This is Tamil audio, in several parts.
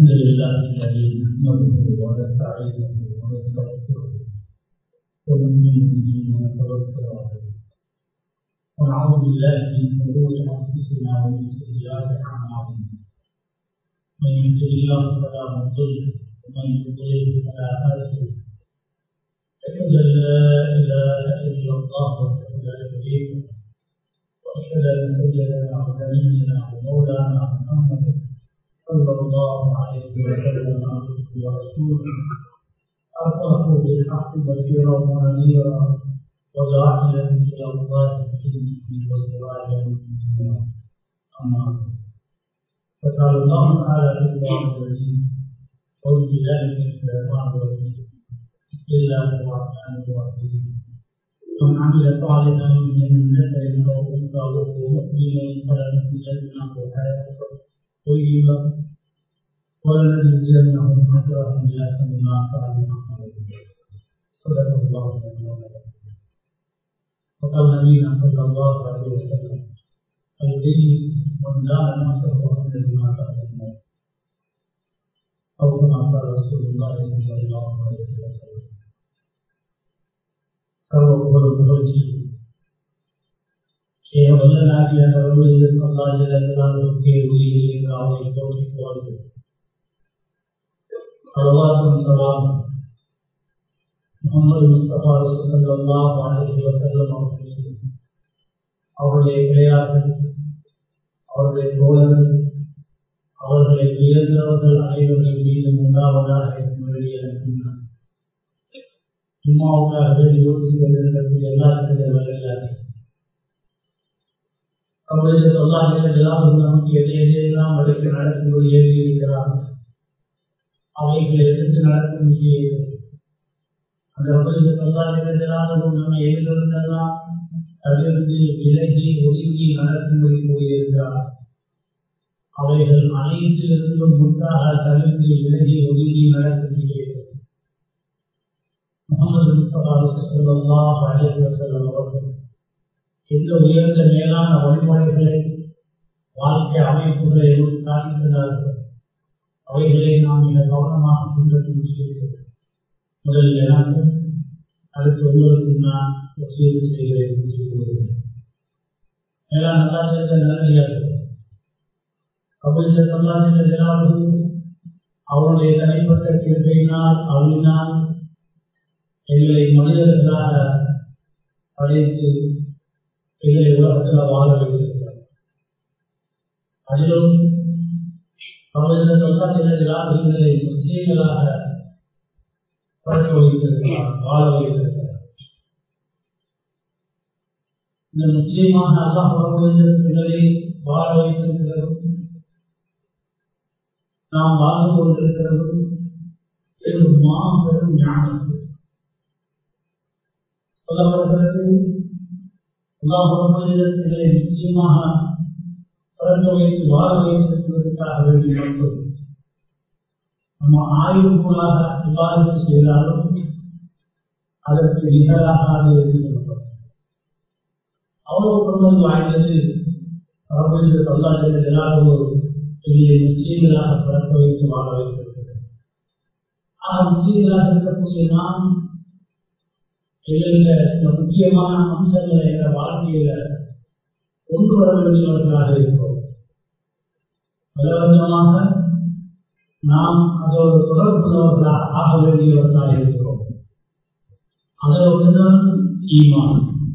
الحمد لله الذي نحمده ونستعينه ونستغفره ونؤمن به ونتوكل عليه ونعوذ بالله من شرور انفسنا ومن سيئات اعمالنا من يهده الله فلا مضل ومن يضلل فلا هادي أشهد أن لا إله إلا الله وحده لا شريك له وأشهد أن سيدنا ونبينا ومولانا محمد صلى الله عليه وسلم عبده ورسوله أرسله بالحق بشيرا ونذيرا وداعيا إلى الله بإذنه وسراجا منيرا أما فقال الله تعالى في القرآن العزيز أعوذ بالله من الشيطان الرجيم بسم الله الرحمن الرحيم من عمل صالحا من ذكر أو أنثى وهو مؤمن فلنحيينه حياة طيبة ولنجزينهم أجرهم بأحسن ما كانوا يعملون صدق الله العظيم وقال نبينا صلى الله عليه وسلم الدين من دان نفسه أهل بما تعلمون أو كما قال رسول الله صلى الله عليه وسلم ಸರ್ವ ಪುಗழ்ச்சி ಕೇವಲ ನಾಟಿಯ ನರವಳಿಯ ಸಮಾಜದ ಜನರಿಗೆ ಉಳಿಯಲಿಕ್ಕೆ ಅವರಿಗೆ ತೋರಿಸಿಕೊಂಡು ಸಲವಾಸಂ ಸಲಾಂ முகமது முஸ்தபா சல்லாஹ் அலஹி வசல்லம் அவர்களுக்கு அவருடைய விளையாட்டு அவருடைய தோழர்கள் அவர்களை உயர்ந்தவர்கள் அனைவர்கள் மீதும் உண்டாவதாக வெளியே சும்மாவுக்காக யோசித்து இருக்கக்கூடிய எல்லாருடைய வகையாக அவருடைய சொல்லாமல் எல்லாம் நமக்கு எதை எதையெல்லாம் வழிக்கு நடக்கும்போது ஏறி இருக்கிறார் அவைகளை எதிர்த்து நடக்கும் விஷயம் அந்த வகையில் சொல்லாமல் நம்ம எதிலிருந்தெல்லாம் தவிர்த்து விலகி ஒதுங்கி நடக்கும்படி கூறியிருக்கிறார் அவைகள் அனைத்திலிருந்தும் முற்றாக தவிர்த்து விலகி ஒதுங்கி நடக்கும் விஷயம் முகமது முஸ்தபா சல்லாஹ் அலைஹி வஸல்லம் அவர்கள் இந்த உயர்ந்த மேலான வழிமுறைகளை வாழ்க்கை அமைப்புகளை காண்கிறார்கள் அவைகளை நாம் மிக கவனமாக பின்பற்றும் செய்கிறோம் முதலில் எனக்கு அடுத்து உங்களுக்கு நான் வசூல் செய்கிறேன் கூறுகிறேன் மேலான நல்லா செய்த நல்லடியார்கள் கபில் சொல்லாது அவருடைய தனிப்பட்ட கிருப்பையினால் அருளினால் எங்களை மனிதர்களாக படைத்து எங்களை உலகத்தில் வாழ வைத்திருக்கிறார் அதிலும் அவர்கள் எங்களை முஸ்லீம்களாக பழக்க வைத்திருக்கிறார் வாழ வைத்திருக்கிறார் இந்த முஸ்லீமாக அல்லாஹ் எங்களை வாழ வைத்திருக்கிறதும் நாம் வாழ்ந்து கொண்டிருக்கிறதும் ஒரு மாபெரும் ஞானம் சொல்லப்படுகிறது உதாரணத்திலே நிச்சயமாக பிறந்த வைத்து வாழ வைத்திருப்பதற்காக வேண்டிய மட்டும் நம்ம ஆய்வுகளாக விவாதம் செய்தாலும் அதற்கு நிகராகாது என்று சொல்லப்படும் அவ்வளவு பொருள் வாய்ந்தது அவர்களுக்கு சொல்லாத எல்லாரும் பெரிய முஸ்லீம்களாக பிறக்க வைத்து வாழ வைத்திருக்கிறது ஆக முஸ்லீம்களாக இருக்கக்கூடிய நாம் எங்களுடைய சில முக்கியமான அம்சங்களை எங்கள் வாழ்க்கையில கொண்டு வர வேண்டியவர்களாக இருக்கிறோம் பலவந்தமாக நாம் அதோடு தொடர்புள்ளவர்களாக ஆக வேண்டியவர்களாக இருக்கிறோம் அதில் ஒன்றுதான் ஈமான்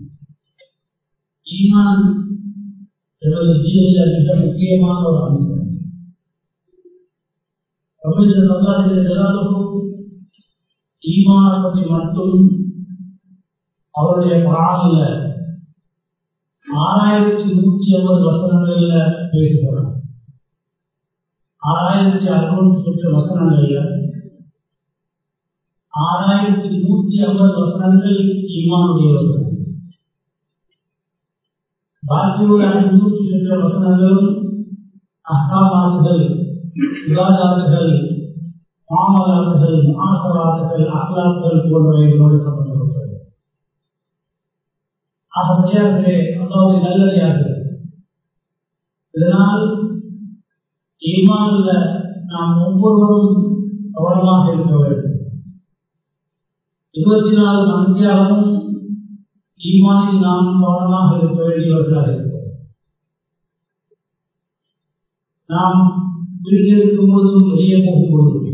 ஈமான் எனது ஜீவனில் மிக முக்கியமான ஒரு அம்சம் எல்லாருக்கும் ஈமான பற்றி மட்டும் அவருடைய குரானில் ஆறாயிரத்தி நூற்றி ஐம்பது வசனங்கள்ல பேசுகிறார் ஆறாயிரத்தி அறுநூற்றி சொற்ற வசனங்கள்ல ஆறாயிரத்தி நூற்றி ஐம்பது வசனங்கள் இமானுடைய வசனம் பாக்கியுள்ள முன்னூற்றி சொற்ற வசனங்களும் அஹ்காமாத்துகள் விவாதாத்துகள் மாமலாத்துகள் ஆசராத்துகள் அஹ்லாத்துகள் போன்றவைகளோடு சம்பந்தப்பட்டது ஆகையாகவே அதாவது நல்லதையாக இதனால் ஈமான்ல நாம் ஒவ்வொருவரும் கவனமாக இருக்க வேண்டும் இருபத்தி நாலு மந்தியாகவும் ஈமானில் நாம் கவனமாக இருக்க வேண்டியவர்களாக இருக்கிறோம் நாம் வீட்டில் இருக்கும் போதும் வெளியே போகும் பொழுதும்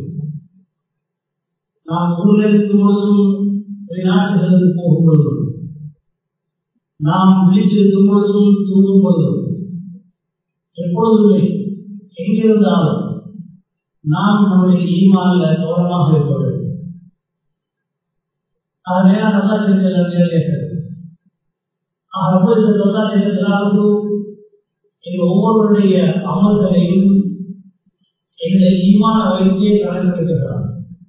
நாம் ஊரில் இருக்கும் பொழுதும் வெளிநாட்டுகளுக்கு போகும் பொழுதும் நாம் விழித்திருக்கும் பொழுதும் தூங்கும் பொழுதும் எப்பொழுதுமே எங்கிருந்தாலும் நாம் நம்முடைய ஈமான்ல கவனமாக இருக்க வேண்டும் ஆகவே நல்லா செஞ்ச நிறைவேற்றது ஆகவே எங்கள் ஒவ்வொருவருடைய அமல்களையும் எங்களை ஈமான வைத்தே கணக்கெடுக்கிறார்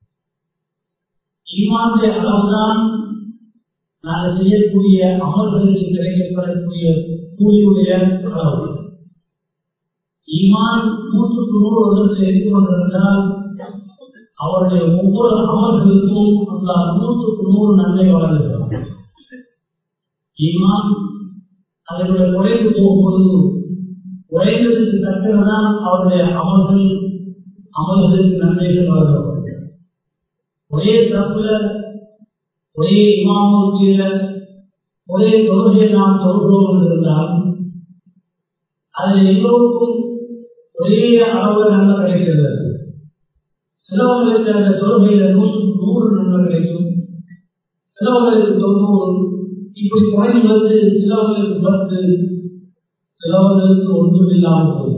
ஈமானுடைய அளவுதான் நாங்கள் செய்யக்கூடிய அமல்களுக்கு கிடைக்கப்படக்கூடிய கூலியுடைய அளவு ஈமான் நூற்றுக்கு நூறு வருடத்தில் இருந்து கொண்டிருந்தால் அவருடைய ஒவ்வொரு அமல்களுக்கும் அந்த நூற்றுக்கு நூறு நன்மை வழங்குகிறார் ஈமான் அதனுடைய உழைப்பு போகும்போது உழைந்ததுக்கு தக்கதான் அவருடைய அமல்கள் அமல்களுக்கு நன்மைகள் வழங்கப்படும் ஒரே தப்புல ஒரே இமாமூர்த்தியில ஒரே தொழுகையை நாம் தொழுகிறோம் என்றிருந்தாலும் அதில் எல்லோருக்கும் ஒரே அளவு நன்மை கிடைக்கிறது சிலவங்களுக்கு அந்த தொழுகையில நூறு நூறு நன்மை கிடைக்கும் சிலவங்களுக்கு தொண்ணூறு இப்படி குறைந்து வந்து சிலவங்களுக்கு பத்து சிலவர்களுக்கு ஒன்றும் இல்லாமல் போகுது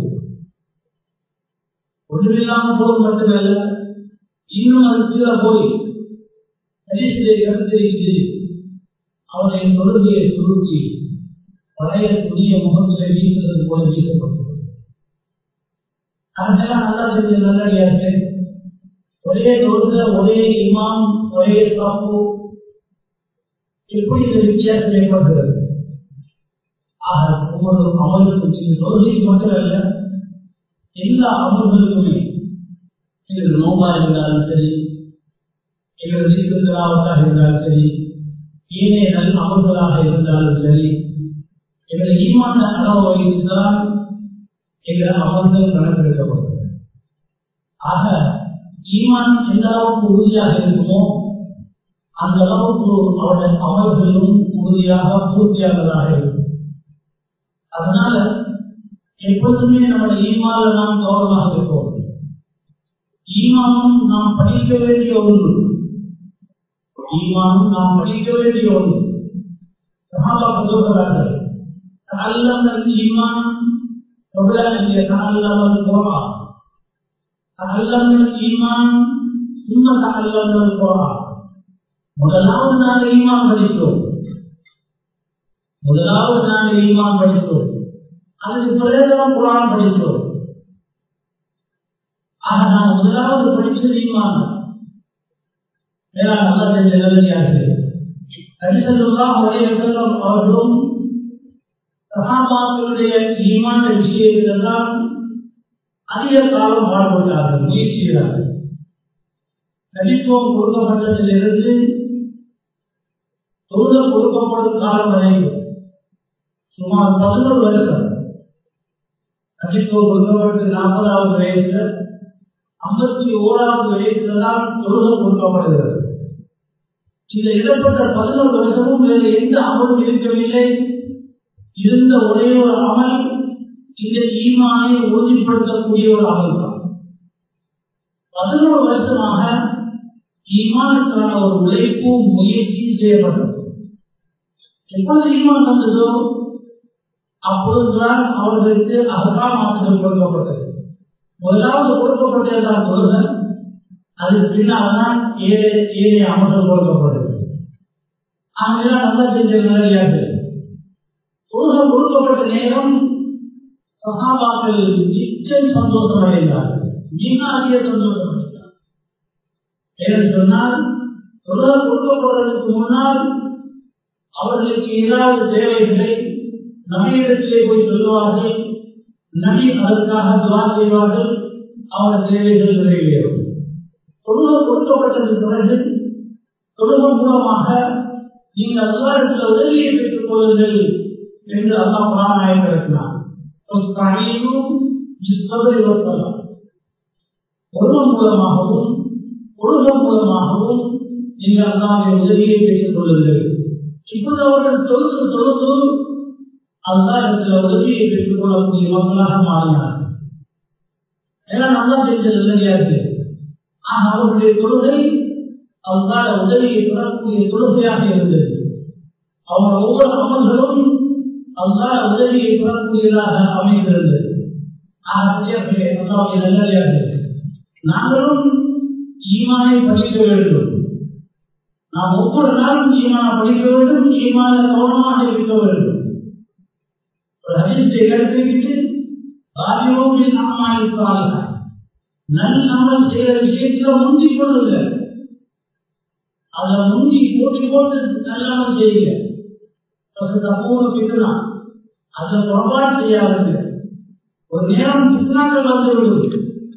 ஒன்றும் இல்லாமல் போது மட்டுமல்ல இன்னும் அது கீழே போய் சரிசிலை கருத்திரித்து அவனை தொழுகையை சுருக்கி பழைய புதிய முகத்திலே வீசுறது போல வீசப்பட்டது அதெல்லாம் நல்லா செஞ்ச நல்லடியார்கள் ஒரே தொழுக ஒரே இமாம் ஒரே சாப்பு எப்படி இந்த வித்தியாசம் ஏற்படுகிறது ஆக ஒவ்வொரு அமல்களுக்கும் இந்த தொழுகைக்கு மட்டுமல்ல எல்லா அமல்களுக்குமே இது நோம்பா இருந்தாலும் சரி எங்கள் சீக்கிரங்களாக இருந்தாலும் சரி ஏனைய நல்ல அமல்களாக இருந்தாலும் சரி எங்களை ஈமான அளவு வைத்துதான் எங்கள் அமல்கள் கணக்கெடுக்கப்படும் ஆக ஈமான் எந்த அளவுக்கு உறுதியாக இருக்குமோ அந்த அளவுக்கு அவருடைய அமல்களும் உறுதியாக பூர்த்தியானதாக இருக்கும் அதனால எப்பொழுதுமே நம்முடைய ஈமால நாம் கவனமாக இருப்போம் ஈமானும் நாம் படிக்க வேண்டிய ஒன்று ஈமானும் நாம் படிக்க வேண்டிய ஒன்று சகாபாக சொல்கிறார்கள் تعلم الإيمان قبل أن يتعلم القرآن تعلمنا الإيمان ثم تعلمنا القرآن முதலாவது நாங்கள் ஈமான் படித்தோம் முதலாவது நாங்கள் ஈமான் படித்தோம் அதுக்கு பிறகுதான் குரான் படித்தோம் ஆக நான் முதலாவது படித்தது ஈமான் வேளாண் நல்ல செஞ்ச நிலையார்கள் ஹரிசல்லாம் ஒரே செல்லம் அவர்களும் சகாபாக்களுடைய ஈமான விஷயத்தில் தான் அதிக காலம் பாடுபட்டார்கள் முயற்சி செய்தார்கள் நடிப்போம் கொடுக்கப்பட்டதிலிருந்து தொழில் கொடுக்கப்படும் காலம் வரைக்கும் சுமார் பதினோரு வருஷம் நடிப்போம் கொடுக்கப்பட்டு நாற்பதாவது வயசுல ஐம்பத்தி ஓராவது வயசுல தான் தொழில் கொடுக்கப்படுகிறது இந்த இடப்பட்ட பதினோரு வருஷமும் வேறு எந்த அமலும் இருக்கவில்லை இருந்த ஒரே ஒரு அமல் இந்த ஈமானை உறுதிப்படுத்தக்கூடிய ஒரு அமல் தான் பதினோரு வருஷமாக ஈமானுக்கான ஒரு உழைப்பும் முயற்சியும் செய்யப்பட்டது எப்பொழுது ஈமான் வந்ததோ அப்பொழுதுதான் அவர்களுக்கு அகலாம் ஆசிரியர் கொடுக்கப்பட்டது முதலாவது கொடுக்கப்பட்டதுதான் தொழுக அதுக்கு பின்னால் தான் ஏழை ஏழை அமல்கள் கொடுக்கப்பட்டது ஆகையால் நல்லா செஞ்ச நிலையாக தொழுகம் கொடுக்கப்பட்ட நேரம் சகாபாக்கள் நிச்சயம் சந்தோஷம் அடைந்தார்கள் மிக அதிக சந்தோஷம் அடைந்தார் ஏன்னு சொன்னால் தொழுகம் கொடுக்கப்படுவதற்கு முன்னால் அவர்களுக்கு ஏதாவது தேவைகளை நபியிடத்திலே போய் சொல்லுவார்கள் நபி அதற்காக துவா செய்வார்கள் அவர்கள் தேவைகள் நிறைவேறும் தொழுகம் கொடுக்கப்பட்டதற்கு பிறகு தொழுகம் மூலமாக நீங்கள் அதிகாரத்தில் உதவியை பெற்றுக் கொள்ளுங்கள் என்று அல்லா புறாநாயகம் இருக்கிறார் மூலமாகவும் கொள்கை மூலமாகவும் நீங்கள் அல்லாவுடைய உதவியை பெற்றுக் கொள்ளுங்கள் இப்போது அவர்கள் தொழுது தொழுது அல்லாஹத்தில் உதவியை பெற்றுக் கொள்ளக்கூடிய மக்களாக மாறினார் ஏன்னா நல்லா தெரிஞ்சது இல்லையாது ஆக அவர்களுடைய தொழுகை அல்லாத உதவியை பெறக்கூடிய தொழுகையாக இருந்தது அவங்க ஒவ்வொரு அமல்களும் அல்லாத உதவியை பெறக்கூடியதாக அமைந்திருந்தது நாங்களும் ஈமானை படிக்க வேண்டும் நாம் ஒவ்வொரு நாளும் ஈமான படிக்க வேண்டும் ஈமான கவனமாக இருக்க வேண்டும் ஒரு அஜித்தை எடுத்துக்கிட்டு ஆதியோமின் அம்மாயிருக்கிறார்கள் நல் அமல் செய்கிற விஷயத்துல முந்தி கொள்ளுங்க அதில் முந்தி போட்டி போட்டு நல்லமல் செய்யுங்க தப்பூன பிட்டுதான் அதை புறப்பாடு செய்யாதுங்க ஒரு நேரம் பித்னாக்கள் வந்துவிடும்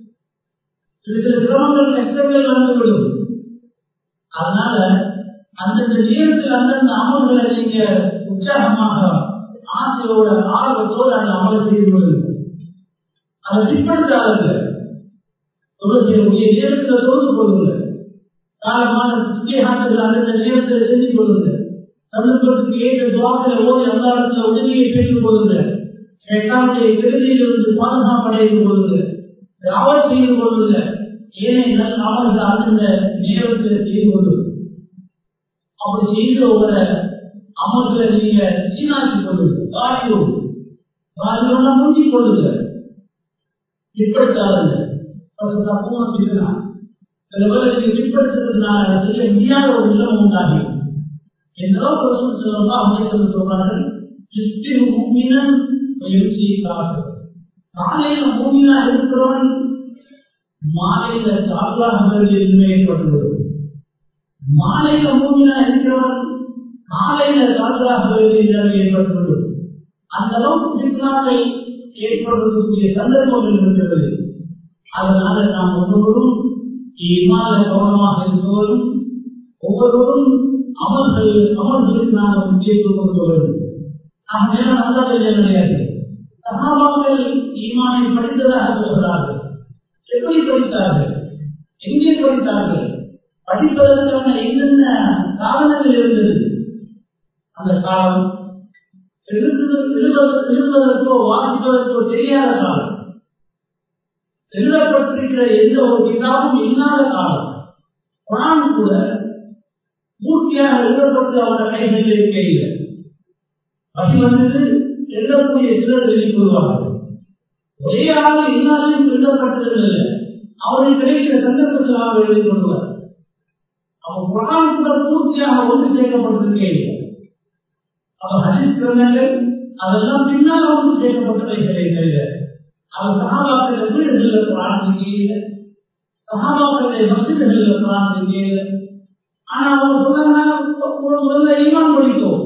சில சில சிரமங்கள் கஷ்டங்கள் வந்துவிடும் அதனால அந்தந்த நேரத்தில் அந்தந்த அமல்களை நீங்க உற்சாகமாக ஆசையோட ஆர்வத்தோடு அந்த அமலை செய்து கொள்ளுங்கள் அதை பிற்படுத்தாதீங்க தொழுகையுடைய நேரத்தில் தொழுது கொள்ளுங்கள் காலமான சுத்தியாகத்தில் அந்தந்த நேரத்தில் செஞ்சு கொள்ளுங்கள் சந்தர்ப்பத்துக்கு ஏற்ற துவாக்களை ஓதி அல்லாடத்தில் உதவியை பெற்றுக் கொள்ளுங்கள் எட்டாவுடைய விருதியிலிருந்து பாதுகாப்படைந்து கொள்ளுங்கள் அவள் செய்து கொள்ளுங்கள் ஏனென்றால் அவர்கள் அந்தந்த நேரத்தில் செய்து கொள்ளுங்கள் அப்படி செய்த ஒரு அமர்களை நீங்க சீனாக்கி கொள்ளுங்கள் வாரியோ வாரியோட மூஞ்சி கொள்ளுங்கள் பிற்படுத்தாதுங்க தப்புமா பிடிக்கிறான் சில பேர் பிற்படுத்துறதுனால செய்ய முடியாத ஒரு நிலம் உண்டாகி எந்த அளவுக்கு சொல்லலாம் அமைச்சர் சொல்றார்கள் கிறிஸ்டின் மூமினன் முயற்சிக்காக காலையில மூமினா இருக்கிறவன் மாலையில சாப்பிடாமல் ஏற்பட்டுள்ளது மாலையில மூமினா இருக்கிறவன் காலையில சாப்பிடாமல் ஏற்பட்டுள்ளது அந்த அளவுக்கு பின்னாலை ஏற்படுவதற்குரிய சந்தர்ப்பங்கள் இருக்கிறது அதனால நாம் ஒவ்வொருவரும் இம்மாத கவனமாக இருப்பவரும் ஒவ்வொருவரும் அமல்கள் அமல்களுக்கு நாம் முக்கியத்துவம் கொடுக்க வேண்டும் நாம் நேரம் நல்லா கிடையாது சகாபாக்கள் ஈமானை படித்ததாக சொல்கிறார்கள் எப்படி படித்தார்கள் எங்கே படித்தார்கள் படிப்பதற்கான என்னென்ன சாதனங்கள் இருந்தது அந்த காலம் எழுதுவதற்கோ வாசிப்பதற்கோ தெரியாத காலம் எழுதப்பட்டிருக்கிற எந்த ஒரு கிதாபும் இல்லாத காலம் குரான் கூட பூர்த்தியாக எழுதப்பட்டு அவர கைகளில் இருக்கையில் வகை வந்தது எழுதக்கூடிய சிலர் வெளிப்படுவார்கள் ஒரே ஆள் எல்லாரையும் எழுதப்பட்டது இல்லை அவர்கள் கிடைக்கிற சந்தர்ப்பத்தில் அவர் எழுதி கொள்வார் அவர் குரான் கூட பூர்த்தியாக ஒன்று சேர்க்கப்பட்டிருக்கேன் அவர் ஹரிஸ் கிரந்தங்கள் அதெல்லாம் பின்னால் ஒன்று சேர்க்கப்பட்டவைகளே தவிர அவர் சகாபாக்கள் வீடுகளில் பிரார்த்திக்கையில் சகாபாக்களுடைய மசிதர்களில் பிரார்த்திக்கையில் ஆனா அவங்க சொன்னாங்கன்னா முதல்ல ஈமான் படித்தோம்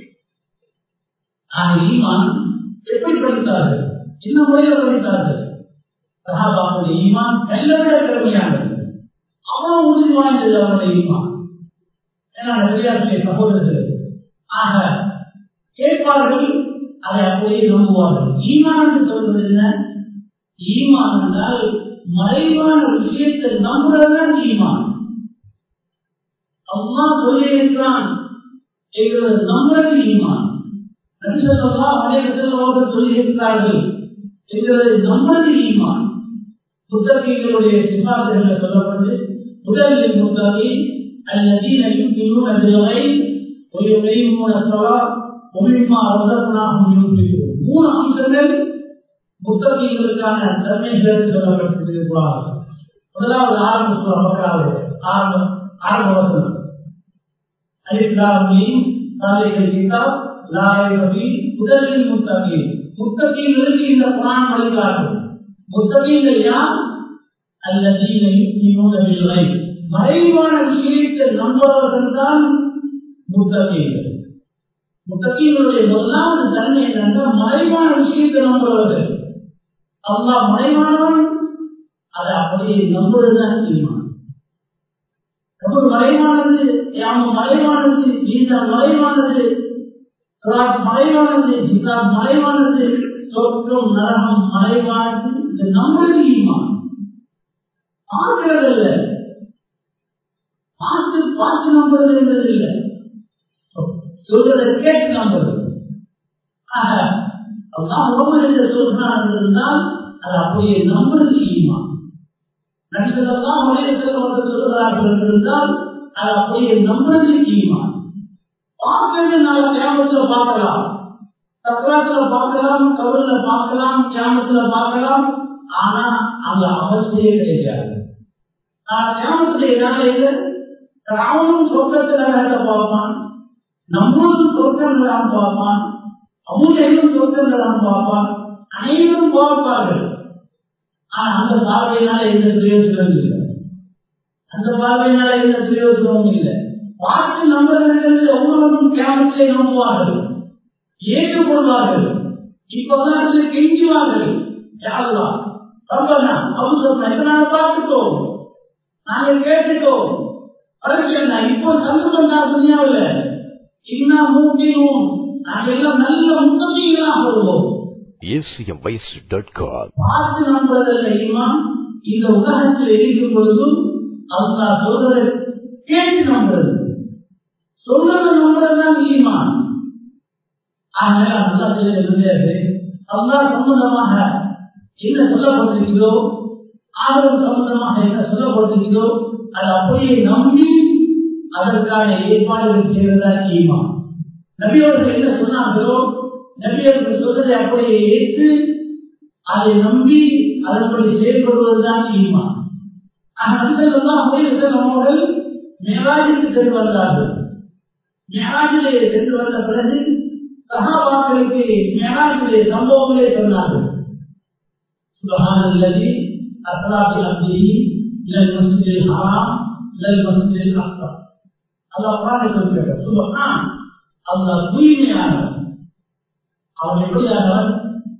ஆனா ஈமான் எப்படி படித்தார்கள் இந்த முறையில் படித்தார்கள் சகாபாக்களுடைய ஈமான் நல்ல விட திறமையானது அவ்வளவு உறுதி வாய்ந்தது அவருடைய ஈமான் ஏன்னா நிறைய சகோதரர்கள் ஆக கேட்பார்கள் அதை அப்படியே நம்புவார்கள் ஈமான் என்று சொல்வது என்ன ஈமான் என்றால் மறைவான விஷயத்தை நம்புறதுதான் ஈமான் அம்மா சொல்லியிருக்கிறான் எங்களது நம்புறது ஈமான் நபிசல்லா அனைவர்கள் அவர்கள் சொல்லியிருக்கிறார்கள் எங்களது நம்புறது ஈமான் புத்தகங்களுடைய சிபாசுகளில் சொல்லப்பட்டு முதலில் முத்தகை الذين يؤمنون بالغيب ويقيمون الصلاة ومما رزقناهم ينفقون மூணு அம்சங்கள் புத்தகங்களுக்கான தன்மைகள் சொல்லப்பட்டிருக்கிறார்கள் முதலாவது ஆரம்ப சொல்றாவது ஆரம்ப ஆரம்ப வசனம் அலிஸ்லாமியின் சாலைகள் கிதாப் லாயபி முதலில் முத்தகி முத்தகீங்களுக்கு இந்த குரான் வழிகாட்டும் முத்தகீங்கள் யார் அல்லதீன யுக்மினூன மறைவான விஷயத்தை நம்புபவர்கள் தான் முத்தகீகள் முத்தகீகளுடைய முதலாவது தன்மை என்னென்றால் மறைவான விஷயத்தை நம்புபவர்கள் அல்லா மறைவானவன் அதை அப்படியே நம்புவதுதான் ஈமான் கபூர் மறைவானது யாம மறைவானது ஈசா மறைவானது சுராத் மறைவானது ஹிசாப் மறைவானது சொற்கும் நரகம் மறைவானது இது நம்முடைய ஈமான் பார்க்கிறது இல்லை பார்த்து பார்த்து நம்புறது என்பது இல்லை சொல்றதை கேட்டு நம்புறது ஆக அல்லாஹ் உடம்பு சொல்றான் இருந்தால் அது அப்படியே நம்புறது ஈமா நடிகர்கள்லாம் உலகத்தில் வந்து சொல்லுகிறார்கள் இருந்தால் அது அப்படியே நம்புறது ஈமா பார்க்கறது நாளை கிராமத்துல பார்க்கலாம் சக்கராத்துல பார்க்கலாம் கவல்ல பார்க்கலாம் கிராமத்துல பார்க்கலாம் ஆனா அந்த அவசியம் கிடைக்காது நான் கிராமத்துல என்னால ராவனும் சொர்க்கத்துல வேலை பார்ப்பான் நம்மளும் சொர்க்கங்கள் தான் பார்ப்பான் அமுதையும் சொர்க்கங்கள் தான் பார்ப்பான் அனைவரும் பார்ப்பார்கள் ஆனா அந்த பார்வையினால எந்த பிரயோஜனம் இல்லை அந்த பார்வையினால எந்த பிரயோஜனமும் இல்லை பார்த்து நம்புறவர்கள் ஒவ்வொருவரும் கிராமத்திலே நம்புவார்கள் ஏற்றுக்கொள்வார்கள் இப்பதான் கெஞ்சுவார்கள் யாருலாம் ரப்பனா அவசரம் இப்ப நாங்க பார்த்துட்டோம் நாங்க கேட்டுட்டோம் பரீட்சை இப்போ சந்தோஷம் தான் துணியாவில் இன்னும் மூட்டியும் நாங்க எல்லாம் நல்ல முத்தமைகளாக வருவோம் acmvoice.com பார்த்து நம்புவதில்லை இமாம் இந்த உலகத்தில் இருக்கும் பொழுதும் அல்லா சொல்றதை கேட்டு நம்புறது சொல்றதை நம்புறதுதான் ஈமான் ஆனால் அல்லா சொல்லுகிறது அல்லா சம்பந்தமாக என்ன சொல்லப்பட்டிருக்கிறதோ ஆதரவு சம்பந்தமாக என்ன சொல்லப்பட்டிருக்கிறதோ அது அப்படியே நம்பி அதற்கான ஏற்பாடுகள் செய்வதா ஈமான் நபியவர்கள் என்ன சொன்னார்களோ நபியவர்கள் சொல்றதை அப்படியே ஏற்று அதை நம்பி அதன்படி செயல்படுவதுதான் ஈமான் அவர்கள் மேலாஜிற்கு சென்று வந்தார்கள் மேலாஜிலே சென்று வந்த பிறகு சகாபாக்களுக்கு மேலாஜிலே சம்பவங்களே சொன்னார்கள் سبحان الذي أسرى بعبده إلى المسجد الحرام إلى المسجد الأقصى الله قرآن சொல்கிறார் சுபஹான் அல்லாஹ் தூய்மையானவர் அவன் எப்படியானவர்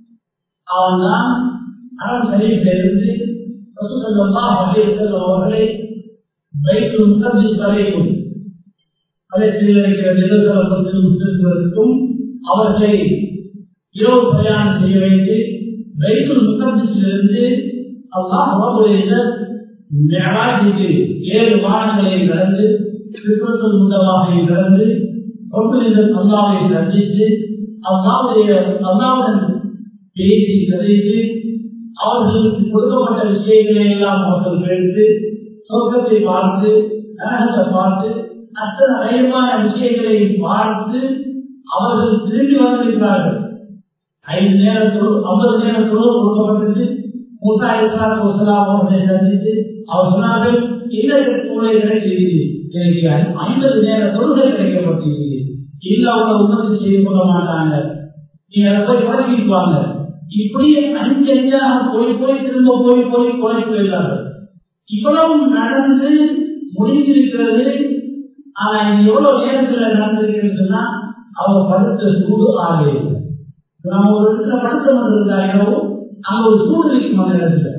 அவன் தான் அறம் சரீஃபிலிருந்து ரசூலுல்லாஹ் அலைஹி வஸல்லம் அவர்களை பைத்துல் முகத்தஸ் வரைக்கும் பலஸ்தீனில் இருக்கிற ஜெருசலம் முஸ்லிம்களுக்கும் அவர்களை இரவு பிரயாணம் செய்ய வைத்து பைத்துல் முகத்தஸிலிருந்து அல்லாஹ் ரபுல் மேராஜுக்கு ஏழு வாரங்களை கடந்து கிறிஸ்தவத்தில் முன்னதாக கடந்து ரபுல் அல்லாவை சந்தித்து அல்லாவுடைய அல்லாவுடன் பேசி கதைத்து அவர்களுக்கு கொடுக்கப்பட்ட விஷயங்களை எல்லாம் அவர்கள் கேட்டு சொர்க்கத்தை பார்த்து நரகத்தை பார்த்து அத்தனை அயமான விஷயங்களை பார்த்து அவர்கள் திரும்பி வந்திருக்கிறார்கள் ஐந்து நேரத்தோடு ஐம்பது நேரத்தோடு கொடுக்கப்பட்டது மூசா இஸ்லாம் முசலாம் அவர்களை சந்தித்து அவர் சொன்னார்கள் இரண்டு கூடைகளை செய்து எனக்கு ஐம்பது நேர தொழுகை கிடைக்கப்பட்டிருக்கு இல்ல அவங்க உதவி செய்து கொள்ள மாட்டாங்க நீங்க அதை போய் குறைக்கிட்டு வாங்க இப்படியே அஞ்சு அஞ்சாக போய் போய் திரும்ப போய் போய் குறைத்து வைத்தார்கள் இவ்வளவு நடந்து முடிஞ்சிருக்கிறது ஆனா இது எவ்வளவு நேரத்துல நடந்திருக்குன்னு சொன்னா அவங்க படுத்த சூடு ஆகலை நம்ம ஒரு இடத்துல படுத்த இருந்தாலும் அங்க ஒரு சூடு இருக்கும் அந்த இடத்துல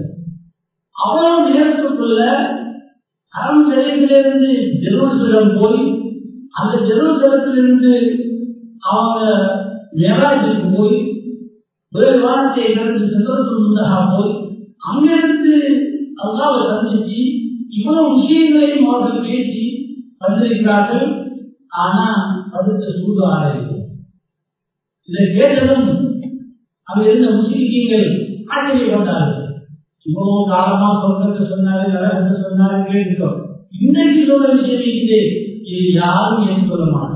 அவ்வளவு நேரத்துக்குள்ள அறம் சிலையிலிருந்து ஜெருசலம் போய் அந்த ஜெருசலத்திலிருந்து அவங்க மேலாஜுக்கு போய் வேறு வாரத்தை நடந்து சந்தோஷம் முந்தாக போய் அங்கிருந்து அல்லாவை சந்திச்சு இவ்வளவு விஷயங்களையும் அவர்கள் பேசி வந்திருக்கிறார்கள் ஆனா படுத்த சூடு ஆடையில்லை இதை கேட்டதும் அங்க இருந்த முஸ்லிம்கள் ஆச்சரியப்பட்டார்கள் இவ்வளவு காலமா சொல்றது சொன்னாரு நடந்து சொன்னாரு கேட்டுட்டோம் இன்னைக்கு சொல்ற விஷயம் இருக்குது இது யாரும் ஏன் சொல்ல மாட்டாங்க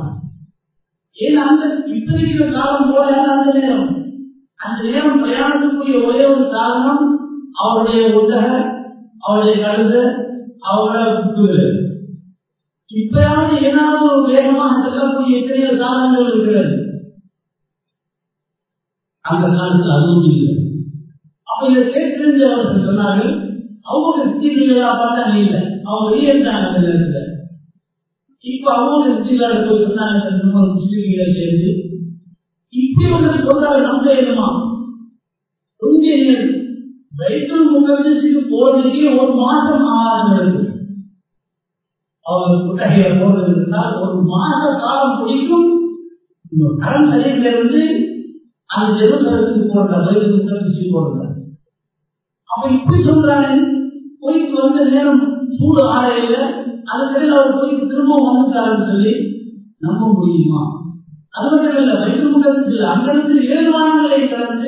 ஏன் அந்த இத்தனைக்கிற காலம் போல அந்த நேரம் அந்த நேரம் பிரயாணத்துக்குரிய ஒரே ஒரு காரணம் அவருடைய உதக அவருடைய கழுத அவருடைய புத்துகள் இப்பயாவது ஏதாவது ஒரு வேகமாக செல்லக்கூடிய எத்தனையோ காலங்கள் இருக்கிறது அந்த காலத்தில் அதுவும் இல்லை அப்ப இதை கேட்டிருந்து அவர்கள் சொன்னார்கள் அவங்க ஸ்திரீகளா பார்த்தா நீ இல்லை அவங்க வெளியேற்றாங்க அந்த நேரத்தில் இப்ப அவங்க ஸ்திரீகளா போய் சொன்னாங்க முஸ்லீம்களை சேர்ந்து இப்படி ஒன்று சொல்றாங்க நம்ப என்னமா கொஞ்ச நேரம் வைத்தல் முகத்துக்கு போறதுக்கே ஒரு மாசம் ஆகாது இருக்கு அவங்க குட்டகையில போறது இருந்தால் ஒரு மாச காலம் பிடிக்கும் கரம் சரீரிலிருந்து அந்த ஜெருசலத்துக்கு போடுற வயது முகத்துக்கு போடுற அப்ப இப்படி சொல்றாங்க போயிட்டு வந்த நேரம் சூடு ஆடையில அதுக்கடையில் அவர் போய் திரும்பவும் வந்துட்டாருன்னு சொல்லி நம்ப முடியுமா அது மட்டும் இல்ல வயிற்று முகத்தில் அங்கிருந்து ஏழு வானங்களை கடந்து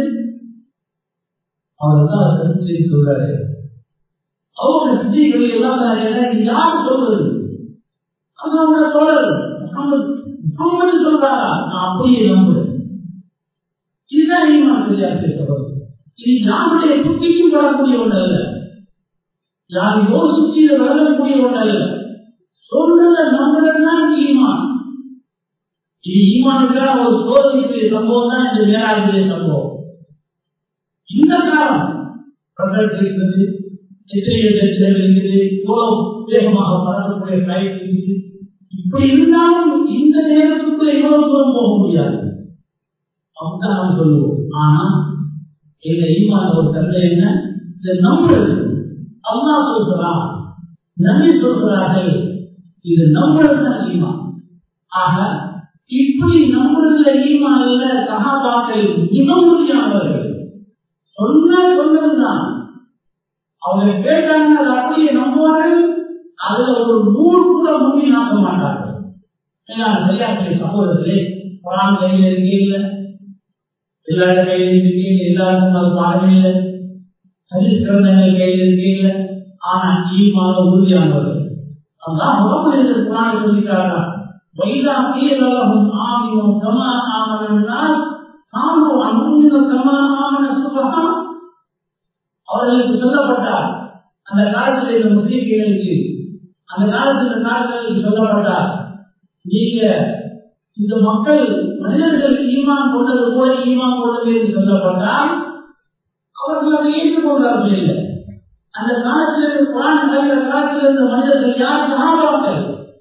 அவர் தான் சந்திச்சு சொல்றாரு அவங்க சித்திகளை எல்லாம் யார் சொல்றது அது அவங்களோட தோழர் முகமது முகமது சொல்றாரா நான் அப்படியே நம்புறேன் இதுதான் ஈமான் தெரியாது சொல்றது இது யாருடைய புத்திக்கும் வரக்கூடிய ஒன்று அல்ல யார் யோசிச்சு இதை வளரக்கூடிய ஒன்று அல்ல சொல்றத நம்புறதுதான் ஈமான் இது ஈமானுக்கான ஒரு சோதனைக்குரிய சம்பவம் தான் இந்த மேலாளுடைய சம்பவம் இந்த காலம் கண்டக்ட் இருக்கிறது சித்திரைகள் இருக்குது இவ்வளவு வேகமாக பறக்கக்கூடிய ஃபிளைட் இருக்குது இப்படி இருந்தாலும் இந்த நேரத்துக்குள்ள இவ்வளவு தூரம் போக முடியாது அப்படிதான் நாம் சொல்லுவோம் ஆனா எங்க ஈமான ஒரு தந்தை என்ன இதை நம்புறது அல்லா சொல்கிறான் நம்பி சொல்கிறார்கள் இது நம்புறது தான் ஈமான் ஆக இப்படி நம்புறதுல ஈமான் இல்ல சகாபாக்கள் மிக உறுதியானவர்கள் சொன்னா சொன்னதுதான் அவங்க கேட்டாங்க அதை அப்படியே நம்புவார்கள் அதுல ஒரு நூறு கூட முன்னி நாக்க மாட்டார்கள் சரியாக்கிய சகோதரர்களே குரான் கையில் இருக்கீங்க எல்லாரோட கையில் இருக்கீங்க எல்லாருக்கும் அது பாடம் இல்லை சரித்திரங்கள் கையில் இருக்கீங்க ஆனா ஈமான உறுதியானவர்கள் அதான் முகமது குரான் சொல்லிட்டாரா வைதா கீழலும் ஆமியும் கமா ஆமனால் காமோ அனுமின கமா ஆமன சுபகா அவர்களுக்கு சொல்லப்பட்டார் அந்த காலத்தில் இந்த முஸ்லீம்களுக்கு அந்த காலத்தில் இந்த காலத்தில் சொல்லப்பட்டார் நீங்க இந்த மக்கள் மனிதர்கள் ஈமான் கொண்டது போல ஈமான் கொண்டது என்று சொல்லப்பட்டால் அவர்கள் அதை ஏற்றுக்கொண்டார்கள் இல்லை அந்த காலத்தில் குரான் கல்விய காலத்தில் இருந்த மனிதர்கள் யார் சகாபாக்கள்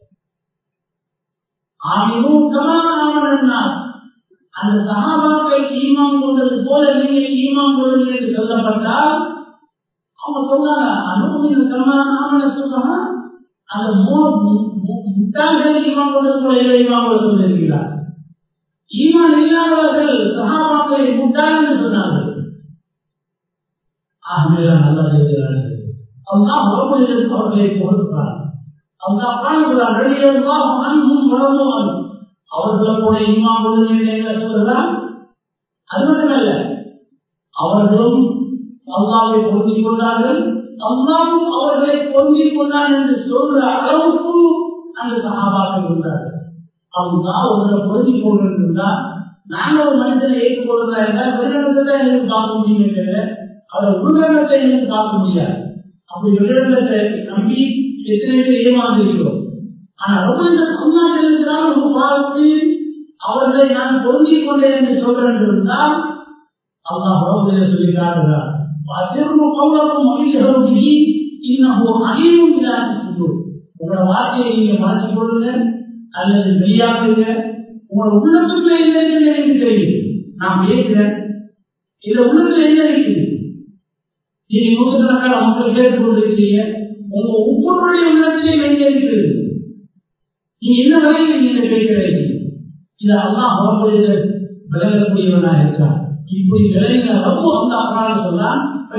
ஆமினும் கமா ஆமனார் அந்த சகாபாக்கள் ஈமான் கொண்டது போல நீங்கள் ஈமான் கொள்ளுங்கள் என்று சொல்லப்பட்டால் அவங்க சொன்னாங்க அனுமதி ஆமன சொல்றாங்க அந்த முட்டாள்கள் ஈமான் கொண்டது போல இல்லை ஈமான் கொள்ள சொல்லியிருக்கிறார் ஈமான் இல்லாதவர்கள் சகாபாக்களை முட்டாள் என்று சொன்னார்கள் ஆகவே நல்லா இருக்கிறார்கள் அல்லாஹ் உறவுகளுக்கு அவர்களை கொடுக்கிறார் அல்லாஹ் காணுகிறார் வெளியெல்லாம் அன்பும் வளர்ந்தும் அவர்களை போல ஈமான் கொள்ளுங்கள் சொல்கிறார் அது மட்டுமல்ல அவர்களும் அல்லாவை பொருந்திக் கொண்டார்கள் அல்லாவும் அவர்களை பொருந்திக் கொண்டான் என்று சொல்கிற அளவுக்கு அந்த சகாபாக்கள் இருந்தார்கள் அல்லா ஒருவரை பொருந்திக் கொண்டிருந்தால் நாங்கள் ஒரு மனிதனை ஏற்றுக்கொள்கிறா என்றால் வெளிநடத்தை தான் எனக்கு பார்க்க முடியும் தவிர அவர் உள்நடத்தை எனக்கு பார்க்க முடியாது அப்படி வெளிநடத்தை நம்பி எத்தனை பேர் ஏமாந்திருக்கிறோம் ஆனா ரொம்ப அல்லாமல் இருக்கிறால் ஒரு பார்த்து அவர்களை நான் பொருந்திக் கொண்டேன் என்று சொல்றேன் இருந்தால் அல்லாஹ் உறவுகளை சொல்லிக்கிறார்கள் وأسروا قولكم وإجهروا به إنه عليم بذات الصدور உங்களோட வார்த்தையை நீங்க மாற்றிக் கொள்ளுங்க அல்லது மெய்யாக்குங்க உங்களோட உள்ளத்துக்குள்ள என்ன இருக்குன்னு எனக்கு தெரியும் நான் பேசுறேன் இதுல உள்ளத்துல என்ன இருக்குது நீங்க நூற்றுக்கணக்கான மக்கள் கேட்டுக் கொண்டிருக்கிறீங்க உங்க ஒவ்வொருடைய உள்ளத்திலையும் என்ன இருக்கிறது நீங்க என்ன வகையில் நீங்க கேட்கிறீங்க இது அல்லாஹ் வரக்கூடிய விளங்கக்கூடியவனாக இருக்கிறார் இப்படி விளைந்த ரொம்ப அந்த அப்பான்னு சொன்னால்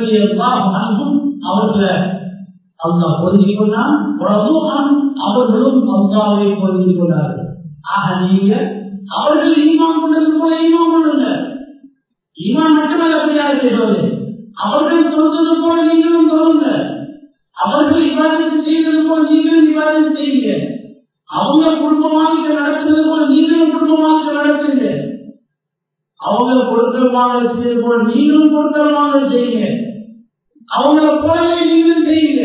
அவர்களை அல்லா பொருந்திக் கொண்டான் அவர்களும் அல்லாவை பொருந்திக் கொண்டார்கள் ஆக நீங்க அவர்கள் ஈமான் கொண்டது போல ஈமான் கொள்ளுங்க ஈமான் மட்டுமல்ல அப்படியாக செய்வது அவர்கள் தொழுவது போல நீங்களும் தொழுங்க அவர்கள் விவாதத்தை செய்வது போல நீங்களும் விவாதம் செய்யுங்க அவங்க குடும்பமாக நடத்துறது போல நீங்களும் குடும்பமாக நடத்துங்க அவங்க பொருத்தமாக செய்வது போல நீங்களும் பொருத்தமாக செய்யுங்க அவங்கள போலவே நீங்களும் செய்யுங்க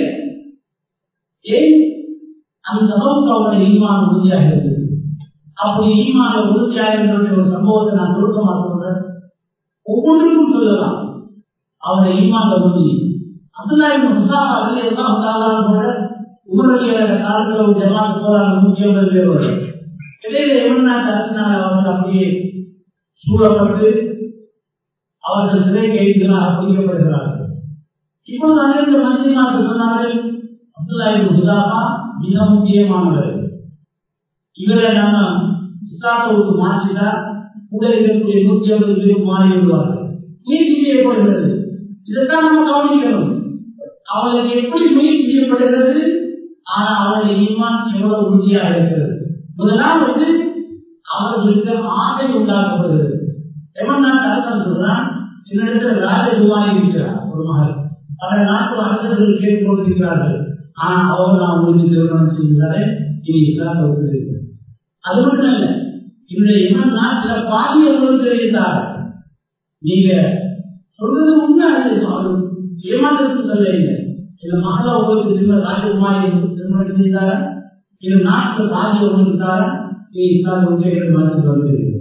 ஏன் அந்த அளவுக்கு அவருடைய ஈமான உறுதியாக இருக்குது அப்படி ஈமான உறுதியாக இருந்த ஒரு சம்பவத்தை நான் சுருக்கமாக சொல்றேன் ஒவ்வொன்றுக்கும் சொல்லலாம் அவருடைய ஈமான உறுதி அப்துல்லாஹி முசாஃபா அலி அல்லாஹ் தஆலா கூட உமருடைய காலத்துல ஒரு ஜமாத் போறாங்க நூற்றி ஐம்பது பேரோட இடையில எவனாட்டு அரசினால் அவர்கள் அப்படியே சூழப்பட்டு அவர்கள் சிறை கைதிகளாக பிடிக்கப்படுகிறார்கள் இப்போது அங்கிருந்து மந்திரிமார்கள் சொன்னார்கள் அப்துல்லாஹி முசாஃபா மிக முக்கியமானவர் இவரை நாம இஸ்லாத்துக்கு மாற்றிட்டா கூட இருக்கக்கூடிய நூற்றி ஐம்பது பேரும் மாறி விடுவார்கள் நீதி செய்யப்படுகிறது இதைத்தான் நம்ம கவனிக்கணும் அவளுக்கு எப்படி முயற்சி செய்யப்படுகிறது ஆனா அவளுடைய ஈமான் எவ்வளவு உறுதியாக இருக்கிறது முதலாவது அவர்களுக்கு ஆசை உண்டாக்கப்படுகிறது எவன் நாட்டு அரசன் சொல்றான் என்னிடத்தில் ராஜகுமாரி இருக்கிறார் ஒரு மகள் பல நாட்டு அரசர்கள் கேட்டுக் கொண்டிருக்கிறார்கள் ஆனா அவர் நான் உங்களுக்கு திருமணம் செய்கிறாரே இனி இஸ்லாத்தை ஒப்புகிறேன் அது மட்டும் இல்ல இவருடைய இவன் நாட்டில் பாலியவர்கள் தெரிவித்தார் நீங்க சொல்றது உண்மை அது அவர் ஏமாற்றத்துக்கு சொல்ல இல்லை இந்த மகள உங்களுக்கு திருமண ராஜகுமாரி திருமணம் செய்தாரா இது நாட்டில் பாதிய ஒன்றுத்தாரா நீ இஸ்லாம் உண்மைகள் மனதில் வந்து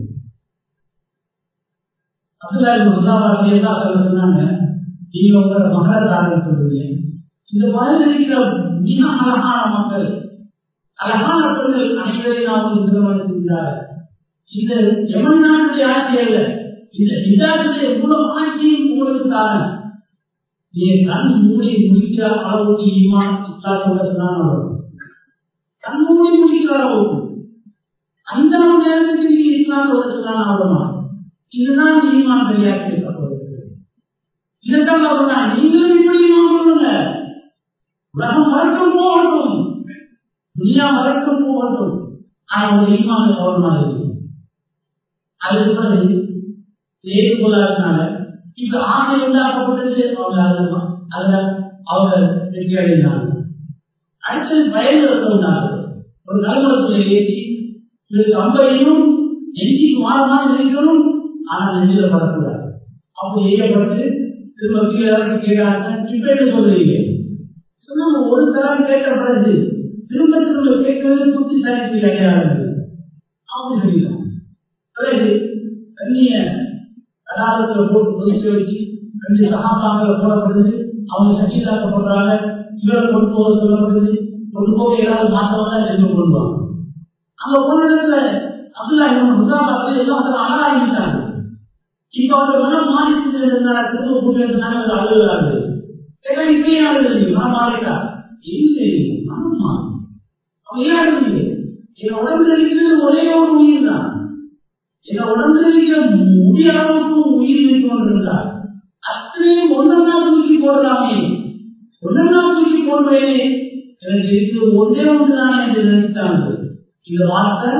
அப்துல்லாஹி முசாவாரத்தை தான் சொல்ல சொன்னாங்க நீங்க உங்களோட மகளை தாரன்னு சொல்றீங்க இந்த மகளிர் இருக்கிற மிக அழகான மக்கள் அழகான பெண்கள் அனைவரையும் நாம் திருமணம் செய்தார்கள் இந்த எவன் நாட்டுடைய ஆட்சி அல்ல இந்த இதாவுடைய மூலம் ஆட்சியும் உங்களுக்கு தாரன் நீ கண் மூடி முடிக்கிற அளவுக்கு ஈமான் இஸ்லாத்தோட சொன்னாங்க கண் மூடி முடிக்கிற அளவுக்கு அந்த நேரத்துக்கு நீங்க இஸ்லாத்தோட சொன்னாங்க அவ்வளவுமா இதுதான் ஈமான் சரியாக பேசப்படுகிறது இதைத்தான் அவர்தான் நீங்களும் இப்படி பண்ணுங்க உலகம் மறக்கும் போகட்டும் துனியா மறக்கும் போகட்டும் ஆனா ஒரு ஈமான கவனமாக இருக்கு அதுக்கு பிறகு ஏற்றுக்கொள்ளாதனால இப்ப ஆசை உண்டாக்கப்பட்டது அவங்க அதுல அதுல அவங்க வெற்றி அடைந்தாங்க அடுத்தது பயன்படுத்த உண்டாங்க ஒரு கலவரத்துல ஏற்றி இதுக்கு ஐம்பதையும் நெஞ்சிக்கு மாறமாக இருக்கணும் ஆனா நெஞ்சில படக்கூடாது அப்போ ஏற்பட்டு திரும்ப கீழே இறக்கி கேட்கிறாங்க இப்ப என்ன சொல்றீங்க சொன்னாங்க ஒரு தரம் கேட்ட பிறகு திரும்ப திரும்ப கேட்கறது புத்திசாலிக்கு கிடையாது அப்படி சொல்லிடலாம் பிறகு தண்ணிய அடாலத்துல போட்டு கொதிக்க வச்சு ரெண்டு சகாபாங்களை போடப்படுது அவங்க சக்திதாக்கப்படுறாங்க இவரை கொண்டு போக சொல்லப்படுது கொண்டு போக ஏதாவது மாற்றவங்க திரும்ப கொண்டு வாங்க அங்க போன இடத்துல அப்துல்லா இவங்க முசாபாத்துல எல்லாம் வந்து அழகாகிட்டாங்க இப்ப அவங்க மனம் மாறிட்டு இருந்தாங்க திரும்ப கூட்டி இருந்தாங்க அழுகுறாங்க ஏன்னா இப்பயே அழுகுறீங்க மனம் மாறிட்டா இல்லை மனம் மாறி அவன் ஏன் அழுகுறீங்க என் உடம்புல இருக்கிறது ஒரே ஒரு உயிர் தான் என் உடம்புல இருக்கிற முடிய அளவுக்கு உயிர் வைத்துக் கொண்டிருந்தார் அத்தனையும் ஒன்றா தூக்கி போடலாமே ஒன்றா தூக்கி போடுவேனே எனக்கு இருக்கிறது ஒன்றே ஒன்றுதானே என்று நினைத்தாங்க இந்த வார்த்தை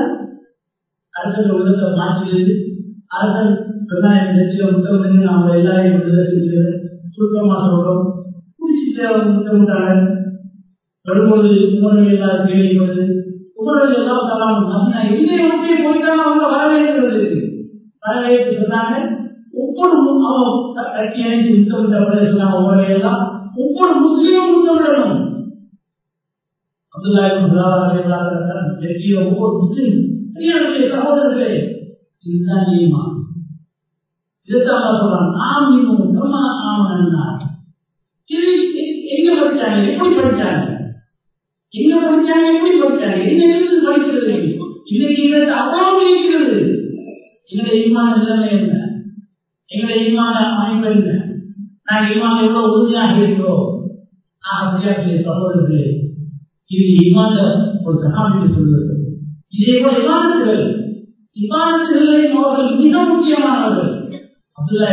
அரசன் உள்ளத்தை மாற்றுகிறது அரசன் பிரதான நெற்றிய முத்தம் நாம எல்லாரையும் விடுதலை செய்கிறது சுருக்கமா சொல்றோம் குடிச்சிட்டு அவர் முத்தமிட்டாங்க வரும்போது உமர்கள் எல்லாரும் கேள்விப்பது உமர்கள் எல்லாம் தலாம் மதினா எங்கே நோக்கி போயிட்டாலும் அவங்க வரவேற்கிறது வரவேற்று சொன்னாங்க ஒவ்வொரு அவன் கட்டி அணிஞ்சு முத்தமிட்ட பிறகு சொன்னாங்க உமர்கள் எல்லாம் ஒவ்வொரு முஸ்லீமும் முத்தமிடணும் அப்துல்லாஹிம் வெற்றிய ஒவ்வொரு முஸ்லீம் அடியாளுடைய சகோதரர்களே இதுதான் நியமா இதுதான் சொல்றான் ஆமினும் நம்ம ஆமனா இது எங்க படிச்சாங்க எப்படி படிச்சாங்க எங்க படிச்சாங்க எப்படி படிச்சாங்க எங்க இருந்து படிக்கிறது இன்னைக்கு எங்களுக்கு அவ்வளவு இருக்கிறது எங்களுடைய ஈமான நிலைமை என்ன எங்களுடைய ஈமான அமைப்பு என்ன நாங்கள் ஈமான எவ்வளவு உறுதியாக இருக்கிறோம் ஆகிய சகோதரர்களே இது ஈமான ஒரு சகாமிக்கு சொல்வது இதே போல இமானத்துகள் இமானத்துகளில் அவர்கள் மிக முக்கியமானவர்கள் அப்துல்லா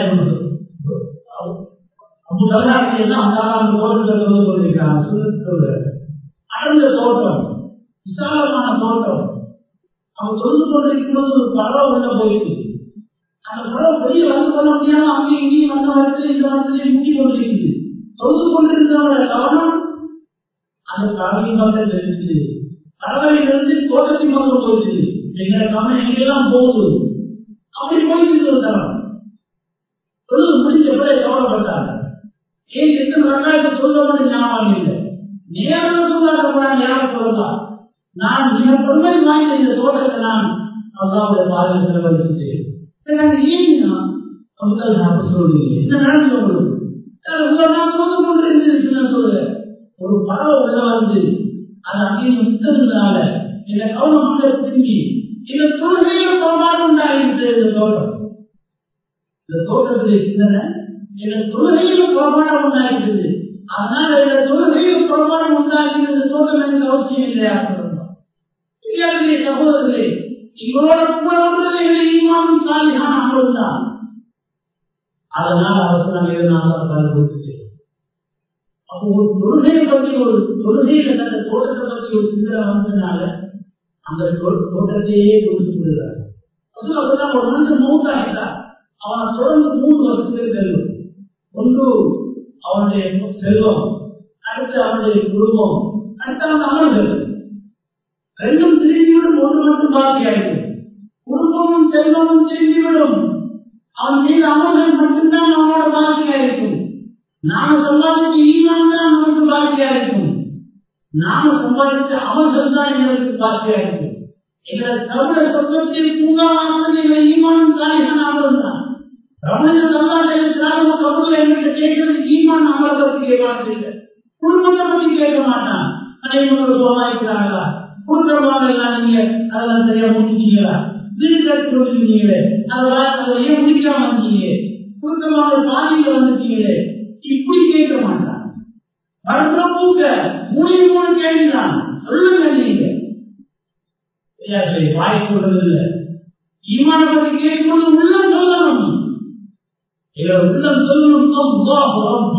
அபு தல்லாக்கு எல்லாம் அந்த தோட்டத்தில் வந்து கொண்டிருக்கிறாங்க சுத்தத்தோடு அடர்ந்த தோட்டம் விசாலமான தோட்டம் அவன் தொழுது கொண்டிருக்கும் போது ஒரு பறவை உள்ள போயிருக்கு அந்த பறவை வெளியே வந்து கொள்ள முடியாம அங்கேயும் இங்கேயும் வந்த இடத்துல இந்த இடத்துல முட்டி கொண்டிருக்குது தொழுது கொண்டிருந்தவனோட கவனம் அந்த பறவையின் பக்கத்தில் இருக்குது பறவையிலிருந்து தோட்டத்தின் பக்கம் போயிருக்கு எங்களை கவனம் எங்கெல்லாம் போகுது அப்படி போயிட்டு ஒரு தரம் தொழுது முடிஞ்ச பிறகு கவலைப்பட்டாங்க ஏன் எத்தனை ரக்காயத்தை தொழுதவனு ஞாபகம் இல்லை நேரம் தொழுதாக்கப்படாது யாரும் சொல்லலாம் நான் மிக பொறுமை வாய்ந்த இந்த தோட்டத்தை நான் அல்லாவுடைய பாதையில் செலவழிச்சுட்டேன் ஏன் மக்கள் நான் சொல்றீங்க என்ன நடந்து உங்களுக்கு உங்களை நான் தொழுது கொண்டு இருந்திருக்கிறேன் சொல்லுங்க ஒரு பறவை உள்ள வந்து அது அங்கே முத்ததுனால இந்த கவனமாக திரும்பி இந்த தொழுகையில குறைபாடு உண்டாகிட்டு இந்த தோட்டம் இந்த தோட்டத்திலே சிந்தனை இந்த தொழுகையில குறைபாடு உண்டாகிட்டது அதனால இந்த தொழுகையில் குறைபாடு உண்டாகி இந்த தோட்டம் எனக்கு அவசியம் இல்லையா இல்லையா சகோதரர்களே இவரோட புகழோடு ஈமானும் சாலிகான அமல்தான் அதனால் அவர் சொன்னாங்க இதனால தான் கொடுத்துச்சு அப்போ ஒரு தொழுகையை பற்றி ஒரு தொழுகையில தந்த தோட்டத்தை பற்றி ஒரு சிந்தனை வந்ததுனால அந்த தோட்டத்தையே கொடுத்து விடுறாரு அதுதான் ஒரு மனுஷன் மூத்தாயிட்டா அவனை தொடர்ந்து மூன்று வருஷத்துக்கு செல்லும் ஒன்று அவனுடைய செல்வம் அடுத்து அவனுடைய குடும்பம் அடுத்து அவன் அமல்கள் ரெண்டும் திரும்பிவிடும் ஒன்று மட்டும் பாக்கியாயிடும் குடும்பமும் செல்வமும் திரும்பிவிடும் அவன் செய்த அமல்கள் மட்டும்தான் அவனோட பாக்கியா இருக்கும் நாம சம்பாதிச்ச ஈமான் தான் நமக்கு பாக்கியா இருக்கும் நாம சம்பாதிச்ச அமல்கள் தான் எங்களுக்கு பாக்கியா இருக்கும் எங்களை தவிர சொந்தத்தில் பூங்காவானது எங்கள் ஈமானும் தாலிகான அமல் தான் ரமண சல்லாத கபூர்ல எங்கிட்ட கேட்கறது ஈமான் அமலை பத்தி கேட்கலாம் இல்லை குடும்பத்தை பத்தி கேட்க மாட்டான் அனைவரும் சோமாய்க்கிறாங்களா குடும்பமாக எல்லாம் நீங்க அதெல்லாம் சரியா முடிச்சிட்டீங்களா வீடு கட்டி கொடுத்துருக்கீங்களே அதெல்லாம் அதை ஏன் முடிக்காம வந்தீங்க குடும்பமாக பாதியில வந்துட்டீங்களே இப்படி கேட்க மாட்டான் மறந்த பூக்க மூணு மூணு கேள்விதான் சொல்லுங்க நீங்க வாய் சொல்றது இல்லை ஈமான பத்தி கேட்கும்போது உள்ளம் சொல்லணும் உள்ளம் சொல்லணும்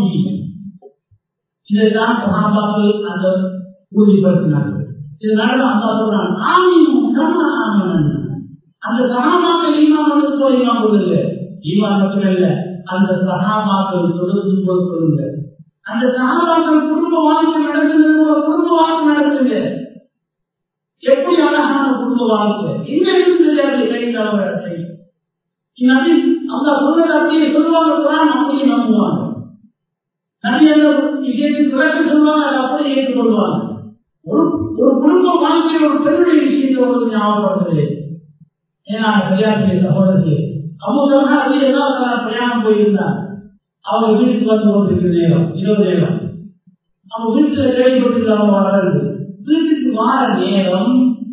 இதைதான் சகாபாக்கள் அந்த உறுதிப்படுத்தினார்கள் இதனால அந்த சொல்றான் ஆமீனும் கர்ம ஆமீனன் அந்த சகாபாக்கள் ஈமான் வந்து போய் ஈமான் கொடுங்க ஈமான் மட்டும் இல்ல அந்த சகாபாக்கள் தொடர்ந்து போய் கொடுங்க அந்த சகாபாக்கள் குடும்ப வாழ்க்கை நடக்குது ஒரு குடும்ப வாழ்க்கை நடக்குது எப்படி அழகான குடும்ப வாழ்க்கை எங்க இருந்து தெரியாது கைதான இடத்தை நபி அந்த சொன்னது அப்படியே சொல்லுவாங்க குரான் அப்படியே நம்புவாங்க நபி அந்த விஷயத்துக்கு விளக்கு சொல்லுவாங்க அதை அப்படியே ஏற்றுக்கொள்வாங்க ஒரு ஒரு குடும்ப வாழ்க்கையில் ஒரு பெருடைய விஷயத்தை உங்களுக்கு ஞாபகப்படுத்துகிறேன் ஏன்னா பெரியாருடைய சகோதரர்களே அமுதமாக அது ஏதாவது பிரயாணம் போயிருந்தார் அவங்க வீட்டுக்கு வந்து கொண்டிருக்கிற நேரம் இரவு நேரம் அவங்க வீட்டுல கேள்விப்பட்டிருக்காங்க வளர்ந்து வீட்டுக்கு வார நேரம்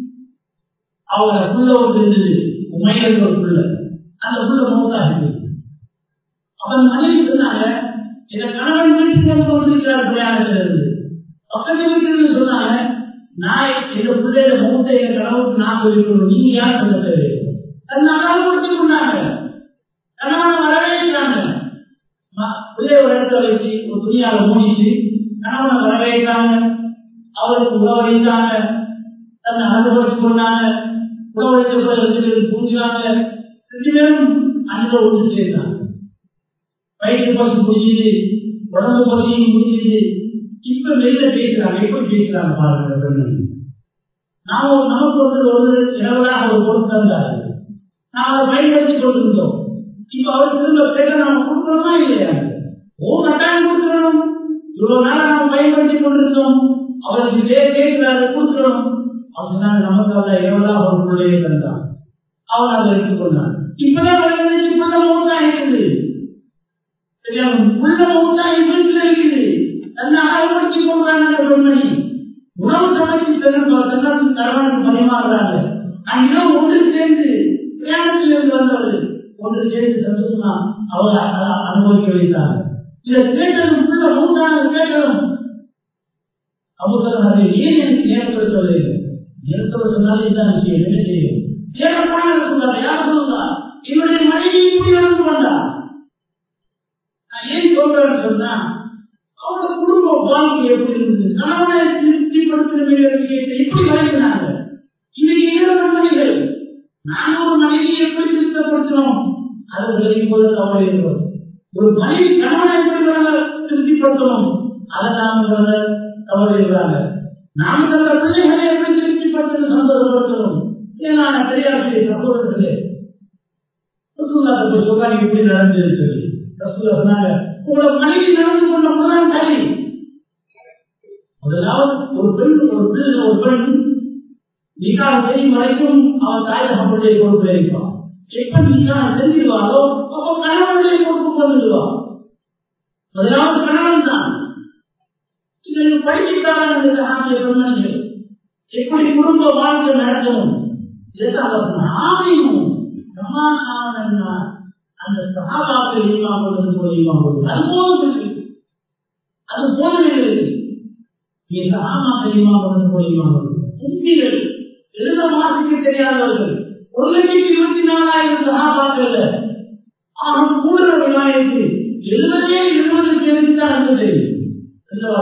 அவங்க புள்ள ஒன்று இருந்தது உமையல் ஒரு புள்ள அந்த புள்ள மௌத்தாகிட்டு அவன் மனைவி சொன்னாங்க இந்த கணவன் வீட்டுக்கு வந்து கொண்டிருக்கிறார் பிரயாணத்தில் இருந்து பக்கத்து வீட்டில் சொன்னாங்க நான் இந்த பிள்ளைய மௌத்த என் கணவனுக்கு நான் சொல்லிக்கணும் நீங்க யார் சொல்ல தேவை அதனால கொடுத்து கொண்டாங்க கணவனை வரவேற்றாங்க பிள்ளைய ஒரு இடத்துல வச்சு ஒரு துணியால மூடிச்சு கணவனை வரவேற்றாங்க அவருக்கு உணவளித்தாங்க தன்னை அனுபவிச்சு கொண்டாங்க உணவளித்த பிறகு தூங்கினாங்க ரெண்டு பேரும் அன்பை ஒன்று சேர்ந்தாங்க வயிற்று பசு முடியுது உடம்பு பசியும் முடியுது இப்ப வெளியில பேசுறாங்க எப்படி பேசுறாங்க பாருங்க பெண்கள் நாம நமக்கு வந்து ஒரு இரவலாக ஒரு பொருள் தந்தாரு நாம் அதை பயன்படுத்தி கொண்டிருந்தோம் இப்ப அவர் திரும்ப கேட்ட நாம கொடுக்கணுமா இல்லையா ஓ கட்டாயம் கொடுத்துடணும் இவ்வளவு நாளா நாம பயன்படுத்தி கொண்டிருந்தோம் அவருக்கு கேட்கிறாரு கொடுத்துடணும் அவர் சொன்னாங்க நமக்கு அல்ல இரவலாக ஒரு பிள்ளையை தந்தான் அவர் அதை எடுத்துக்கொண்டார் இப்பதான் வளர்ந்து புள்ள மௌத்தா இருக்குது புள்ள மௌத்தா வீட்டுல இருக்குது அதனால அகப்படுத்தி கொள்றாங்க அந்த பெண்மணி உணவு சமைச்சு தன்னும் கணவனுக்கு பரிமாறுறாங்க அங்கிடம் ஒன்று சேர்ந்து பிரயாணத்தில் இருந்து வந்தவர்கள் ஒன்று சேர்ந்து சந்தோஷமா அவர் அனுபவிக்க வைத்தாங்க இதை கேட்டதும் புள்ள மௌத்தான கேட்டதும் அபுதல் அதை ஏன் எனக்கு நேரத்தில் சொல்லவில்லை நேரத்தில் சொன்னாலே இதுதான் விஷயம் என்ன செய்யும் ஏறப்பான சொன்னார் யார் சொல்லுங்க என்னுடைய மனைவி இப்படி நடந்து கொண்டா நான் ஏன் சொல்றேன்னு சொன்னா அவரோட குடும்ப வாழ்க்கை எப்படி இருந்தது கணவனை திருப்திப்படுத்துகிற விஷயத்தை எப்படி வழங்கினாங்க இன்னைக்கு ஏழு மனைவிகள் நான் ஒரு மனைவியை எப்படி திருப்திப்படுத்தினோம் அதை விலகி போது கவலை இருக்கிறோம் ஒரு மனைவி கணவனை எப்படி திருப்திப்படுத்தணும் அதை நாம் கவலை இருக்கிறாங்க நாம் தந்த பிள்ளைகளை எப்படி திருப்திப்படுத்த சந்தோஷப்படுத்தணும் ஏன்னா பெரியாருடைய சகோதரர்களே ரசூல்லாவுக்கு சொல்றாங்க இப்படி நடந்தது சொல்லி ரசூல்லா சொன்னாங்க உங்களோட மனைவி நடந்து கொண்ட முதல் தனி முதலாவது ஒரு பெண் ஒரு பிள்ளை ஒரு பெண் நிக்காக செய்யும் வரைக்கும் அவன் தாய் தகப்பனுடைய பொறுப்பு இருப்பான் எப்ப நிக்காக செஞ்சிருவாளோ அப்ப கணவனுடைய பொறுப்பு வந்துடுவான் முதலாவது கணவன் தான் இதை படிச்சுட்டாங்க ஆகிய பெண்மணிகள் எப்படி குடும்ப வாழ்க்கை நடக்கணும் இதற்காக ஆணையும் அந்த சகாபாக்கள் ஈமாவது போல் ஈமாவது அது போதும் அது போதும் நீ சகாபாக்கள் ஈமாவது போல் ஈமாவது முந்திகள் எழுத மாசிக்க தெரியாதவர்கள் ஒரு லட்சத்தி இருபத்தி நாலாயிரம் சகாபாக்கள் ஆகும் கூடுதல் விமானத்து எழுபதே இருபது பேருக்கு தான் இருந்தது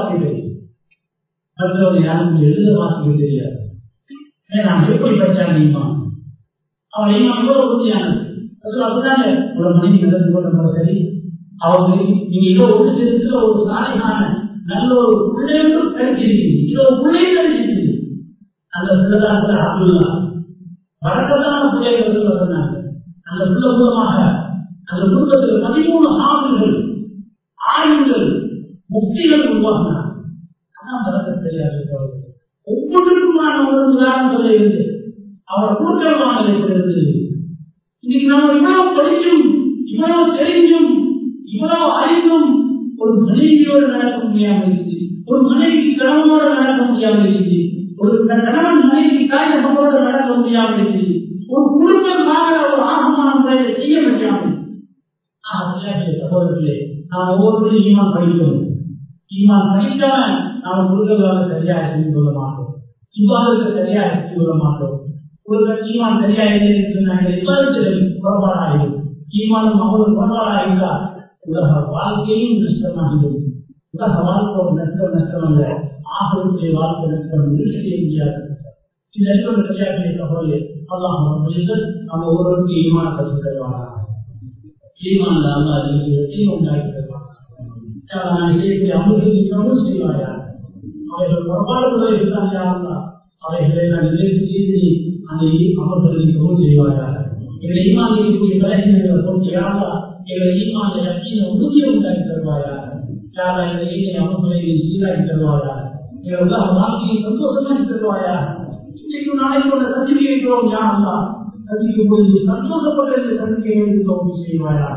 மற்றவங்க யாரும் எழுத வாசிக்க தெரியாது ஏன்னா எப்படி படிச்சாங்க ஈமான் அவன் ஈமான் இவ்வளவு உறுதியானது அதுதாங்க ஒரு மனைவி நடந்து கொள்ள சரி அவங்க நீங்க இவ்வளவு ஒரு சிறுத்துல ஒரு சாலையான நல்ல ஒரு பிள்ளைகளும் கிடைச்சிருக்கீங்க இவ்வளவு பிள்ளையும் கிடைச்சிருக்கீங்க அந்த பிள்ளைதான் கூட அப்துல்லா வழக்கத்தான பிள்ளைகள் சொன்னாங்க அந்த பிள்ளை மூலமாக அந்த குடும்பத்தில் பதிமூணு ஆண்டுகள் ஆயுங்கள் முக்திகள் உருவாகினார் அதான் வழக்க தெரியாது ஒவ்வொன்றுக்குமான ஒரு உதாரணத்தில் இருந்து அவர் கூட்டமானதை இருந்து இன்னைக்கு நம்ம இவ்வளவு படிச்சும் இவ்வளவு தெரிஞ்சும் இவ்வளவு அறிந்தும் ஒரு மனைவியோடு நடக்க முடியாமல் இருக்குது ஒரு மனைவி கணவனோடு நடக்க முடியாமல் இருக்குது ஒரு கணவன் மனைவி தாய் தகவலோடு நடக்க முடியாமல் இருக்குது ஒரு குடும்பமாக ஒரு ஆகமான முறையில் செய்ய முடியாமல் சகோதரர்களே நாம் ஒவ்வொருவரும் ஈமான் படிக்கணும் ஈமான் படிக்காம நாம் குடும்பங்களாக சரியாக செஞ்சு கொள்ள மாட்டோம் இவ்வாறு சரியாக செஞ்சு கொள்ள மாட்டோம் ஒரு ஈமான் சரியாக இல்லை சொன்னாங்க எல்லாத்திலும் புறப்பாடாகிடும் ஈமானும் அவரும் புறப்பாடாகின்றார் உலக வாழ்க்கையும் நஷ்டமாகிடும் உலக வாழ்க்கை ஒரு நஷ்டம் நஷ்டம் அல்ல ஆகக்கூடிய வாழ்க்கை நஷ்டம் செய்ய முடியாது இந்த நஷ்டம் சரியாக சகோதரி அல்லாஹ் நம்ம ஒவ்வொருவருக்கும் ஈமான கற்று தருவாங்க ஈமான் அல்லா வெற்றி உண்டாக்கி தருவாங்க நான் செய்யக்கூடிய அமுதத்தை கவனம் செய்வாயா அவைகள் புறப்பாடுகளை இருக்கிறாங்க அவைகளை நான் நிறைவு செய்து அந்த அமர்வுகளை கவனம் செய்வாயா எங்களை ஈமான் இருக்கக்கூடிய பலகீனங்களை போட்டியாக எங்களை ஈமான யக்கீன உறுதியை உண்டாக்கி தருவாயா யாரா இந்த ஈனை அமர்வுகளை சீராக்கி தருவாயா எங்கள் உலக வாழ்க்கையை சந்தோஷமாக்கி தருவாயா இன்றைக்கு நாளைக்கு உள்ள சந்திக்க வைக்கிறோம் யாரெல்லாம் சந்திக்கும் பொழுது சந்தோஷப்பட்ட சந்திக்க வேண்டும் செய்வாயா